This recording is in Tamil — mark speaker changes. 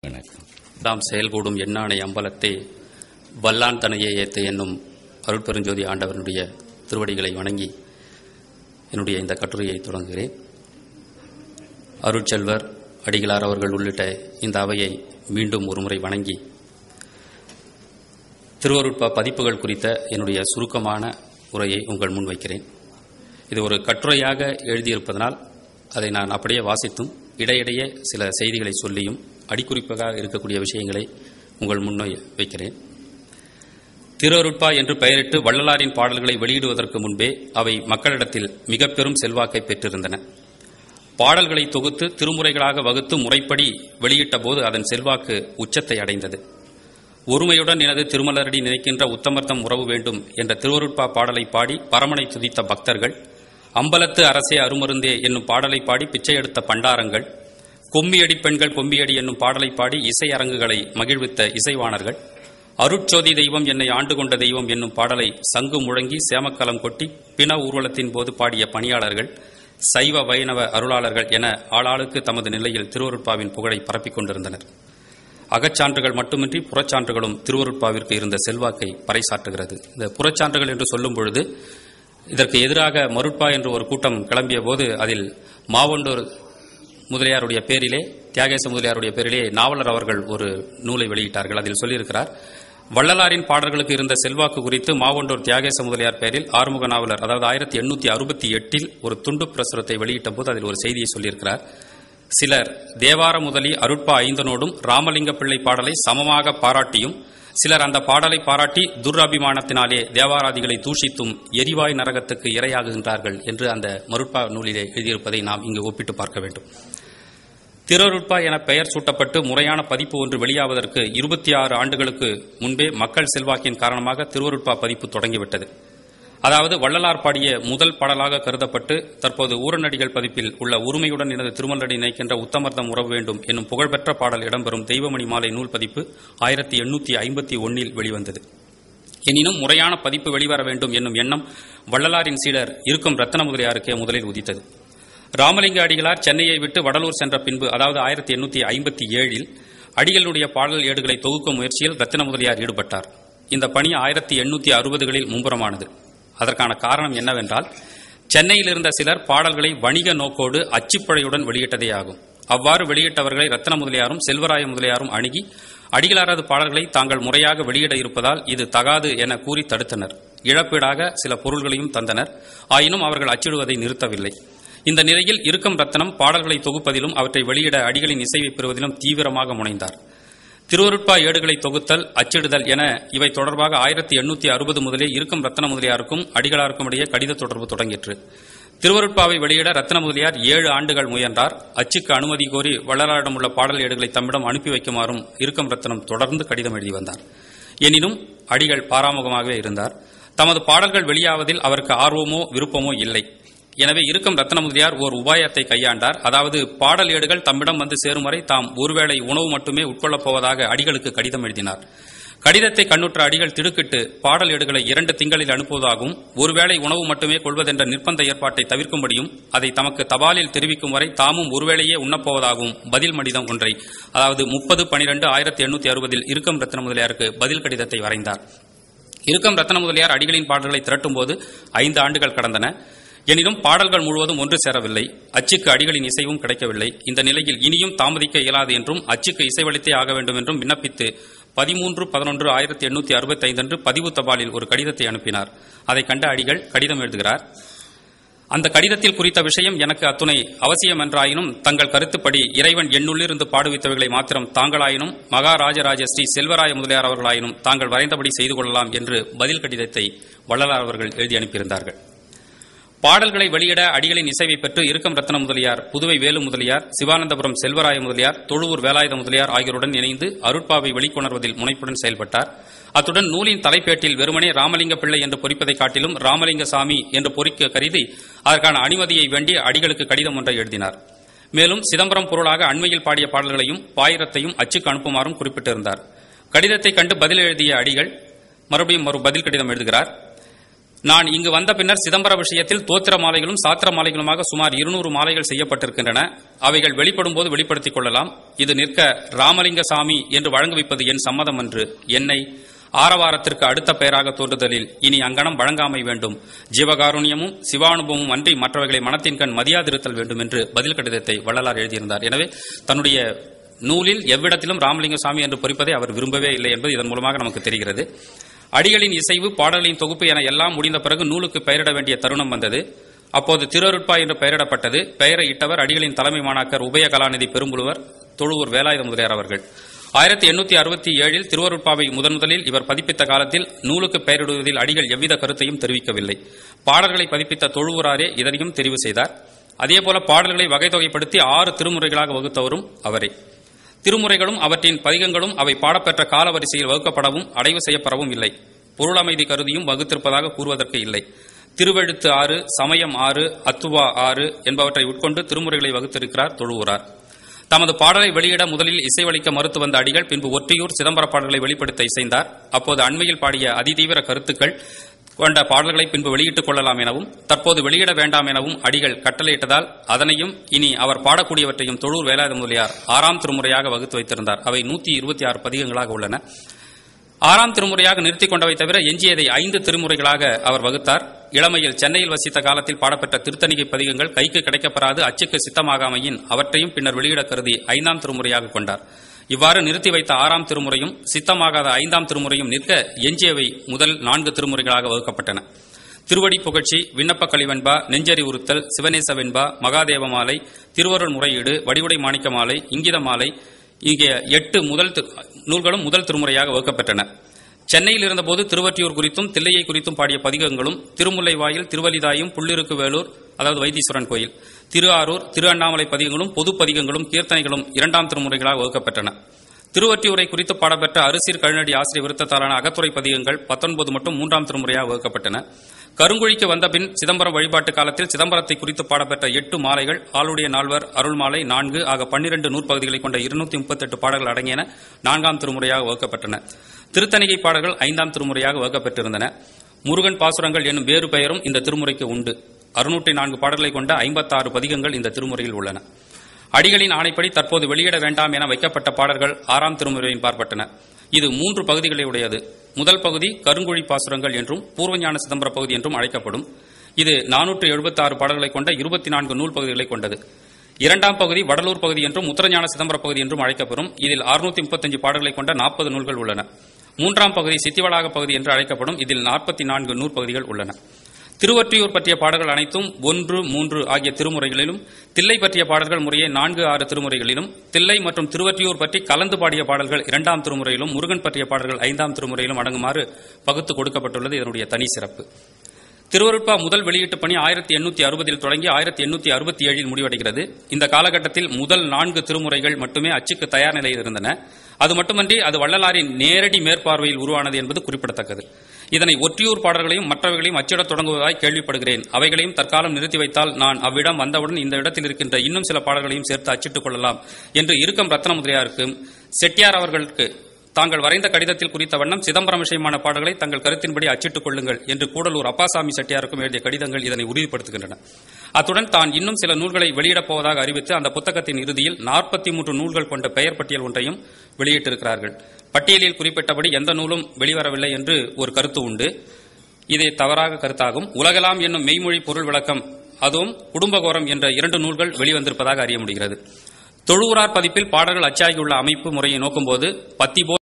Speaker 1: வணக்கம்
Speaker 2: தாம் செயல்கூடும் எண்ணானை அம்பலத்தே வல்லான் தனையே ஏத்த என்னும் அருட்பெருஞ்சோதி ஆண்டவனுடைய திருவடிகளை வணங்கி என்னுடைய இந்த கட்டுரையை தொடங்குகிறேன் அருட்செல்வர் அடிகளார் அவர்கள் உள்ளிட்ட இந்த அவையை மீண்டும் ஒருமுறை வணங்கி திருவருட்பா பதிப்புகள் குறித்த என்னுடைய சுருக்கமான உரையை உங்கள் முன் வைக்கிறேன் இது ஒரு கட்டுரையாக எழுதியிருப்பதனால் அதை நான் அப்படியே வாசித்தும் இடையிடையே சில செய்திகளை சொல்லியும் அடிக்குறிப்பாக இருக்கக்கூடிய விஷயங்களை உங்கள் முன்னே வைக்கிறேன் திருவருட்பா என்று பெயரிட்டு வள்ளலாரின் பாடல்களை வெளியிடுவதற்கு முன்பே அவை மக்களிடத்தில் மிக பெரும் செல்வாக்கை பெற்றிருந்தன பாடல்களை தொகுத்து திருமுறைகளாக வகுத்து முறைப்படி வெளியிட்ட போது அதன் செல்வாக்கு உச்சத்தை அடைந்தது ஒருமையுடன் எனது திருமலரடி நினைக்கின்ற உத்தமர்த்தம் உறவு வேண்டும் என்ற திருவருட்பா பாடலை பாடி பரமனை துதித்த பக்தர்கள் அம்பலத்து அரசே அருமருந்தே என்னும் பாடலை பாடி பிச்சை எடுத்த பண்டாரங்கள் கொம்மியடி பெண்கள் கொம்பியடி என்னும் பாடலை பாடி இசை அரங்குகளை மகிழ்வித்த இசைவாணர்கள் அருட்சோதி தெய்வம் என்னை ஆண்டு கொண்ட தெய்வம் என்னும் பாடலை சங்கு முழங்கி சேமக்கலம் கொட்டி பிண ஊர்வலத்தின் போது பாடிய பணியாளர்கள் சைவ வைணவ அருளாளர்கள் என ஆளாளுக்கு தமது நிலையில் திருவருட்பாவின் புகழை பரப்பிக் கொண்டிருந்தனர் அகச்சான்றுகள் மட்டுமின்றி புறச்சான்றுகளும் திருவருட்பாவிற்கு இருந்த செல்வாக்கை பறைசாற்றுகிறது இந்த புறச்சான்றுகள் என்று சொல்லும் பொழுது இதற்கு எதிராக மருட்பா என்று ஒரு கூட்டம் கிளம்பிய போது அதில் மாவண்டூர் முதலியாருடைய பேரிலே தியாகேச முதலியாருடைய பேரிலே நாவலர் அவர்கள் ஒரு நூலை வெளியிட்டார்கள் அதில் சொல்லியிருக்கிறார் வள்ளலாரின் பாடல்களுக்கு இருந்த செல்வாக்கு குறித்து மாவண்டூர் தியாகேச முதலியார் பெயரில் ஆறுமுக நாவலர் அதாவது ஆயிரத்தி எண்ணூத்தி அறுபத்தி எட்டில் ஒரு துண்டு பிரசுரத்தை வெளியிட்ட போது அதில் ஒரு செய்தியை சொல்லியிருக்கிறார் சிலர் தேவார முதலி அருட்பா ஐந்தனோடும் ராமலிங்க பிள்ளை பாடலை சமமாக பாராட்டியும் சிலர் அந்த பாடலை பாராட்டி துரபிமானத்தினாலே தேவாராதிகளை தூஷித்தும் எரிவாய் நரகத்துக்கு இரையாகுகின்றார்கள் என்று அந்த மருட்பா நூலிலே எழுதியிருப்பதை நாம் இங்கு ஒப்பிட்டு பார்க்க வேண்டும் திருவருட்பா என பெயர் சூட்டப்பட்டு முறையான பதிப்பு ஒன்று வெளியாவதற்கு இருபத்தி ஆறு ஆண்டுகளுக்கு முன்பே மக்கள் செல்வாக்கின் காரணமாக திருவருட்பா பதிப்பு தொடங்கிவிட்டது அதாவது வள்ளலார் பாடிய முதல் பாடலாக கருதப்பட்டு தற்போது ஊரநடிகள் பதிப்பில் உள்ள உரிமையுடன் எனது திருமலடி நினைக்கின்ற உத்தமர்த்தம் உறவு வேண்டும் என்னும் புகழ்பெற்ற பாடல் இடம்பெறும் தெய்வமணி மாலை நூல் பதிப்பு ஆயிரத்தி எண்ணூத்தி ஐம்பத்தி ஒன்னில் வெளிவந்தது எனினும் முறையான பதிப்பு வெளிவர வேண்டும் என்னும் எண்ணம் வள்ளலாரின் சீடர் இருக்கும் ரத்தன முதலியாருக்கே முதலில் உதித்தது ராமலிங்க அடிகளார் சென்னையை விட்டு வடலூர் சென்ற பின்பு அதாவது ஆயிரத்தி எண்ணூத்தி ஐம்பத்தி ஏழில் அடிகளுடைய பாடல் ஏடுகளை தொகுக்கும் முயற்சியில் ரத்தின முதலியார் ஈடுபட்டார் இந்த பணி ஆயிரத்தி எண்ணூத்தி அறுபதுகளில் மும்புறமானது அதற்கான காரணம் என்னவென்றால் சென்னையில் இருந்த சிலர் பாடல்களை வணிக நோக்கோடு அச்சுப்பழையுடன் வெளியிட்டதே ஆகும் அவ்வாறு வெளியிட்டவர்களை ரத்ன முதலியாரும் செல்வராய முதலியாரும் அணுகி அடிகளாரது பாடல்களை தாங்கள் முறையாக வெளியிட இருப்பதால் இது தகாது என கூறி தடுத்தனர் இழப்பீடாக சில பொருள்களையும் தந்தனர் ஆயினும் அவர்கள் அச்சிடுவதை நிறுத்தவில்லை இந்த நிலையில் இருக்கும் ரத்தனம் பாடல்களை தொகுப்பதிலும் அவற்றை வெளியிட அடிகளின் இசைவை பெறுவதிலும் தீவிரமாக முனைந்தார் திருவருட்பா ஏடுகளை தொகுத்தல் அச்சிடுதல் என இவை தொடர்பாக ஆயிரத்தி எண்ணூத்தி அறுபது முதலே இருக்கும் ரத்ன முதலியாருக்கும் அடிகளாருக்கும் இடையே கடித தொடர்பு தொடங்கிற்று திருவருட்பாவை வெளியிட ரத்ன முதலியார் ஏழு ஆண்டுகள் முயன்றார் அச்சுக்கு அனுமதி கோரி வள்ளலாரிடம் உள்ள பாடல் ஏடுகளை தம்மிடம் அனுப்பி வைக்குமாறும் இருக்கும் ரத்னம் தொடர்ந்து கடிதம் எழுதி வந்தார் எனினும் அடிகள் பாராமுகமாகவே இருந்தார் தமது பாடல்கள் வெளியாவதில் அவருக்கு ஆர்வமோ விருப்பமோ இல்லை எனவே இருக்கும் ரத்ன முதலியார் ஓர் உபாயத்தை கையாண்டார் அதாவது பாடல் ஏடுகள் தம்மிடம் வந்து சேரும் வரை தாம் ஒருவேளை உணவு மட்டுமே உட்கொள்ளப் போவதாக அடிகளுக்கு கடிதம் எழுதினார் கடிதத்தை கண்ணுற்ற அடிகள் திடுக்கிட்டு பாடல் ஏடுகளை இரண்டு திங்களில் அனுப்புவதாகவும் ஒருவேளை உணவு மட்டுமே கொள்வதென்ற நிர்பந்த ஏற்பாட்டை தவிர்க்கும்படியும் அதை தமக்கு தபாலில் தெரிவிக்கும் வரை தாமும் ஒருவேளையே உண்ணப்போவதாகவும் பதில் மனிதம் ஒன்றை அதாவது முப்பது பனிரெண்டு ஆயிரத்தி எண்ணூத்தி அறுபதில் இருக்கும் ரத்ன முதலியாருக்கு பதில் கடிதத்தை வரைந்தார் இருக்கும் ரத்ன முதலியார் அடிகளின் பாடல்களை திரட்டும் போது ஐந்து ஆண்டுகள் கடந்தன எனினும் பாடல்கள் முழுவதும் ஒன்று சேரவில்லை அச்சுக்கு அடிகளின் இசைவும் கிடைக்கவில்லை இந்த நிலையில் இனியும் தாமதிக்க இயலாது என்றும் அச்சுக்கு இசைவளித்தே ஆக வேண்டும் என்றும் விண்ணப்பித்து பதிமூன்று பதினொன்று ஆயிரத்தி எண்ணூத்தி அறுபத்தி ஐந்தன்று பதிவு தபாலில் ஒரு கடிதத்தை அனுப்பினார் அதை கண்ட அடிகள் கடிதம் எழுதுகிறார் அந்த கடிதத்தில் குறித்த விஷயம் எனக்கு அத்துணை அவசியம் என்றாயினும் தங்கள் கருத்துப்படி இறைவன் எண்ணுள்ளிருந்து பாடுவித்தவைகளை மாத்திரம் தாங்களாயினும் மகாராஜராஜ ஸ்ரீ செல்வராய முதலியார் அவர்களாயினும் தாங்கள் வரைந்தபடி செய்து கொள்ளலாம் என்று பதில் கடிதத்தை வள்ளலார் அவர்கள் எழுதி அனுப்பியிருந்தார்கள் பாடல்களை வெளியிட அடிகளின் இசைவை பெற்று இருக்கும் ரத்ன முதலியார் புதுவை வேலு முதலியார் சிவானந்தபுரம் செல்வராய முதலியார் தொழுவூர் வேலாயுத முதலியார் ஆகியோருடன் இணைந்து அருட்பாவை வெளிக்கொணர்வதில் முனைப்புடன் செயல்பட்டார் அத்துடன் நூலின் தலைப்பேட்டில் வெறுமனே ராமலிங்க பிள்ளை என்று பொறிப்பதை காட்டிலும் ராமலிங்க சாமி என்று பொறிக்க கருதி அதற்கான அனுமதியை வேண்டி அடிகளுக்கு கடிதம் ஒன்றை எழுதினார் மேலும் சிதம்பரம் பொருளாக அண்மையில் பாடிய பாடல்களையும் பாயிரத்தையும் அச்சுக்கு அனுப்புமாறும் குறிப்பிட்டிருந்தார் கடிதத்தை கண்டு பதில் எழுதிய அடிகள் மறுபடியும் ஒரு பதில் கடிதம் எழுதுகிறார் நான் இங்கு வந்த பின்னர் சிதம்பர விஷயத்தில் தோத்திர மாலைகளும் சாத்திர மாலைகளுமாக சுமார் இருநூறு மாலைகள் செய்யப்பட்டிருக்கின்றன அவைகள் வெளிப்படும் போது வெளிப்படுத்திக் கொள்ளலாம் இது நிற்க ராமலிங்க சாமி என்று வழங்குவிப்பது என் சம்மதம் என்று என்னை ஆரவாரத்திற்கு அடுத்த பெயராக தோன்றுதலில் இனி அங்கனம் வழங்காமை வேண்டும் ஜீவகாருண்யமும் சிவானுபவமும் அன்றி மற்றவைகளை மனத்தின் கண் மதியாதிருத்தல் வேண்டும் என்று பதில் கடிதத்தை வள்ளலார் எழுதியிருந்தார் எனவே தன்னுடைய நூலில் எவ்விடத்திலும் ராமலிங்க சாமி என்று பொறிப்பதை அவர் விரும்பவே இல்லை என்பது இதன் மூலமாக நமக்கு தெரிகிறது அடிகளின் இசைவு பாடல்களின் தொகுப்பு என எல்லாம் முடிந்த பிறகு நூலுக்கு பெயரிட வேண்டிய தருணம் வந்தது அப்போது திருஅருட்பா என்று பெயரிடப்பட்டது பெயரை இட்டவர் அடிகளின் தலைமை மாணாக்கர் உபய கலாநிதி பெரும்புலுவர் தொழுவூர் வேலாயுத முதலியார் அவர்கள் ஆயிரத்தி எண்ணூத்தி அறுபத்தி ஏழில் திருவருட்பாவை முதன் முதலில் இவர் பதிப்பித்த காலத்தில் நூலுக்கு பெயரிடுவதில் அடிகள் எவ்வித கருத்தையும் தெரிவிக்கவில்லை பாடல்களை பதிப்பித்த தொழுவூராரே இதனையும் தெரிவு செய்தார் அதேபோல பாடல்களை வகை தொகைப்படுத்தி ஆறு திருமுறைகளாக வகுத்தவரும் அவரே திருமுறைகளும் அவற்றின் பதிகங்களும் அவை பாடப்பெற்ற கால வரிசையில் வகுக்கப்படவும் அடைவு செய்யப்படவும் இல்லை பொருள் அமைதி கருதியும் வகுத்திருப்பதாக கூறுவதற்கு இல்லை திருவெழுத்து ஆறு சமயம் ஆறு அத்துவா ஆறு என்பவற்றை உட்கொண்டு திருமுறைகளை வகுத்திருக்கிறார் தொழுவுறார் தமது பாடலை வெளியிட முதலில் இசைவளிக்க மறுத்து வந்த அடிகள் பின்பு ஒற்றியூர் சிதம்பர பாடல்களை வெளிப்படுத்த இசைந்தார் அப்போது அண்மையில் பாடிய அதிதீவிர கருத்துக்கள் கொண்ட பாடல்களை பின்பு வெளியிட்டுக் கொள்ளலாம் எனவும் தற்போது வெளியிட வேண்டாம் எனவும் அடிகள் கட்டளையிட்டதால் அதனையும் இனி அவர் பாடக்கூடியவற்றையும் தொழூர் வேலாயுத முதலியார் ஆறாம் திருமுறையாக வகுத்து வைத்திருந்தார் அவை நூத்தி இருபத்தி ஆறு பதிகங்களாக உள்ளன ஆறாம் திருமுறையாக நிறுத்திக் கொண்டவை தவிர எஞ்சியதை ஐந்து திருமுறைகளாக அவர் வகுத்தார் இளமையில் சென்னையில் வசித்த காலத்தில் பாடப்பெற்ற திருத்தணிகை பதிகங்கள் கைக்கு கிடைக்கப்பெறாது அச்சுக்கு சித்தமாகாமையின் அவற்றையும் பின்னர் வெளியிட கருதி ஐந்தாம் திருமுறையாக கொண்டார் இவ்வாறு நிறுத்தி வைத்த ஆறாம் திருமுறையும் சித்தமாகாத ஐந்தாம் திருமுறையும் நிற்க எஞ்சியவை முதல் நான்கு திருமுறைகளாக வகுக்கப்பட்டன திருவடி புகழ்ச்சி விண்ணப்ப கழிவெண்பா நெஞ்சறி உறுத்தல் சிவநேச வெண்பா மகாதேவ மாலை திருவருள் முறையீடு வடிவுடை மாணிக்க மாலை இங்கித மாலை இங்கே எட்டு முதல் தி- நூல்களும் முதல் திருமுறையாக வகுக்கப்பட்டன சென்னையில் இருந்தபோது திருவற்றியூர் குறித்தும் தில்லையை குறித்தும் பாடிய பதிகங்களும் திருமுல்லை வாயில் திருவலிதாயும் புள்ளிருக்கு வேலூர் அதாவது வைத்தீஸ்வரன் கோயில் திரு ஆரூர் திரு அண்ணாமலை பதிகங்களும் பொது பதிகங்களும் கீர்த்தனைகளும் இரண்டாம் திருமுறைகளாக வகுக்கப்பட்டன திருவற்றியூரை குறித்து பாடப்பெற்ற அரிசீர் கழுநடி ஆசிரியர் விருத்தத்தாலான அகத்துறை பதிகங்கள் பத்தொன்பது மற்றும் மூன்றாம் திருமுறையாக வகுக்கப்பட்டன கருங்குழிக்கு வந்த பின் சிதம்பரம் வழிபாட்டு காலத்தில் சிதம்பரத்தை குறித்து பாடப்பெற்ற எட்டு மாலைகள் ஆளுடைய நால்வர் அருள்மாலை நான்கு ஆக பன்னிரண்டு நூற்பகுதிகளை கொண்ட இருநூத்தி முப்பத்தெட்டு பாடல்கள் அடங்கியன நான்காம் திருமுறையாக வகுக்கப்பட்டன திருத்தணிகை பாடல்கள் ஐந்தாம் திருமுறையாக வகுக்கப்பட்டிருந்தன முருகன் பாசுரங்கள் என்னும் வேறு பெயரும் இந்த திருமுறைக்கு உண்டு அறுநூற்றி நான்கு பாடல்களை கொண்ட ஐம்பத்தாறு பதிகங்கள் இந்த திருமுறையில் உள்ளன அடிகளின் ஆணைப்படி தற்போது வெளியிட வேண்டாம் என வைக்கப்பட்ட பாடல்கள் ஆறாம் திருமுறையின் பார்ப்பட்டன இது மூன்று பகுதிகளை உடையது முதல் பகுதி கருங்குழி பாசுரங்கள் என்றும் பூர்வஞான சிதம்பர பகுதி என்றும் அழைக்கப்படும் இது நானூற்று எழுபத்தி ஆறு பாடல்களை கொண்ட இருபத்தி நான்கு நூல் பகுதிகளை கொண்டது இரண்டாம் பகுதி வடலூர் பகுதி என்றும் உத்தரஞான சிதம்பர பகுதி என்றும் அழைக்கப்படும் இதில் அறுநூத்தி முப்பத்தஞ்சு பாடல்களை கொண்ட நாற்பது நூல்கள் உள்ளன மூன்றாம் பகுதி சித்திவளாக பகுதி என்று அழைக்கப்படும் இதில் நாற்பத்தி நான்கு நூற்பகுதிகள் உள்ளன திருவொற்றியூர் பற்றிய பாடல்கள் அனைத்தும் ஒன்று மூன்று ஆகிய திருமுறைகளிலும் தில்லை பற்றிய பாடல்கள் முறையே நான்கு ஆறு திருமுறைகளிலும் தில்லை மற்றும் திருவொற்றியூர் பற்றி கலந்து பாடிய பாடல்கள் இரண்டாம் திருமுறையிலும் முருகன் பற்றிய பாடல்கள் ஐந்தாம் திருமுறையிலும் அடங்குமாறு பகுத்து கொடுக்கப்பட்டுள்ளது இதனுடைய தனி சிறப்பு திருவருட்பா முதல் வெளியீட்டு பணி ஆயிரத்தி எண்ணூத்தி அறுபதில் தொடங்கி ஆயிரத்தி எண்ணூத்தி அறுபத்தி ஏழில் முடிவடைகிறது இந்த காலகட்டத்தில் முதல் நான்கு திருமுறைகள் மட்டுமே அச்சுக்கு தயார் நிலையில் இருந்தன அது மட்டுமன்றி அது வள்ளலாரின் நேரடி மேற்பார்வையில் உருவானது என்பது குறிப்பிடத்தக்கது இதனை ஒற்றியூர் பாடல்களையும் மற்றவைகளையும் அச்சிடத் தொடங்குவதாய் கேள்விப்படுகிறேன் அவைகளையும் தற்காலம் நிறுத்தி வைத்தால் நான் அவ்விடம் வந்தவுடன் இந்த இடத்தில் இருக்கின்ற இன்னும் சில பாடல்களையும் சேர்த்து அச்சிட்டுக் கொள்ளலாம் என்று இருக்கும் ரத்ன முதலியாருக்கும் செட்டியார் அவர்களுக்கு தாங்கள் வரைந்த கடிதத்தில் குறித்த வண்ணம் சிதம்பரம் விஷயமான பாடல்களை தங்கள் கருத்தின்படி அச்சிட்டுக் கொள்ளுங்கள் என்று கூடலூர் அப்பாசாமி செட்டியாருக்கும் எழுதிய கடிதங்கள் இதனை உறுதிப்படுத்துகின்றன அத்துடன் தான் இன்னும் சில நூல்களை வெளியிடப் போவதாக அறிவித்து அந்த புத்தகத்தின் இறுதியில் நாற்பத்தி மூன்று நூல்கள் கொண்ட பெயர் பட்டியல் ஒன்றையும் வெளியிட்டிருக்கிறார்கள் பட்டியலில் குறிப்பிட்டபடி எந்த நூலும் வெளிவரவில்லை என்று ஒரு கருத்து உண்டு இது தவறாக கருத்தாகும் உலகலாம் என்னும் மெய்மொழி பொருள் விளக்கம் அதுவும் குடும்பகோரம் என்ற இரண்டு நூல்கள் வெளிவந்திருப்பதாக அறிய முடிகிறது தொழுவுரார் பதிப்பில் பாடல்கள் அச்சாகியுள்ள அமைப்பு முறையை நோக்கும்போது பத்தி போல்